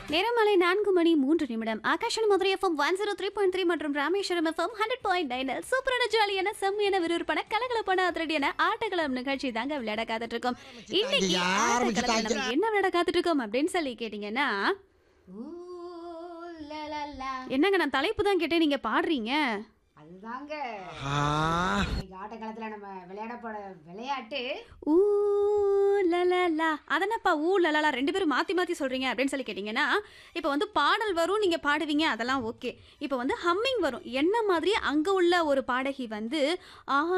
நேரமாலை நான்கு மணி மூன்று நிமிடம் ஆகாஷன் Madurai FM one zero three point three மற்றும் Rameswaram FM hundred point nine சூப்பரான ஜாலியான செம்மையான விறுவிறுப்பான கலகலப்பான அதிரடியான ஆட்டகளம் நிகழ்ச்சி தாங்க விளையாட காத்துட்டு இருக்கோம் இன்னைக்கு ஐயா, ஆட்டக்களத்துல ஆரம்பிச்சுட்டாங்க. நம்ம என்ன விளையாட காத்துட்டு இருக்கோம் அப்படின்னு சொல்லி கேட்டீங்கன்னா ஊ, லா, லா, லா. என்னங்க நான் தலைப்பு தான் கேட்டேன் நீங்க பாடுறீங்க அதுதாங்க ஆ, இன்னைக்கு ஆட்டக்காலத்துல நம்ம விளையாட போற விளையாட்டு ஊ லலலா அதனப்பா ஊ லலலா ரெண்டு பேரும் மாத்தி மாத்தி சொல்றீங்க அப்படின்னு சொல்லி கேட்டீங்கன்னா இப்போ வந்து பாடல் வரும் நீங்க பாடுவீங்க அதெல்லாம் ஓகே இப்போ வந்து ஹம்மிங் வரும் என்ன மாதிரி அங்க உள்ள ஒரு பாடகி வந்து ஆ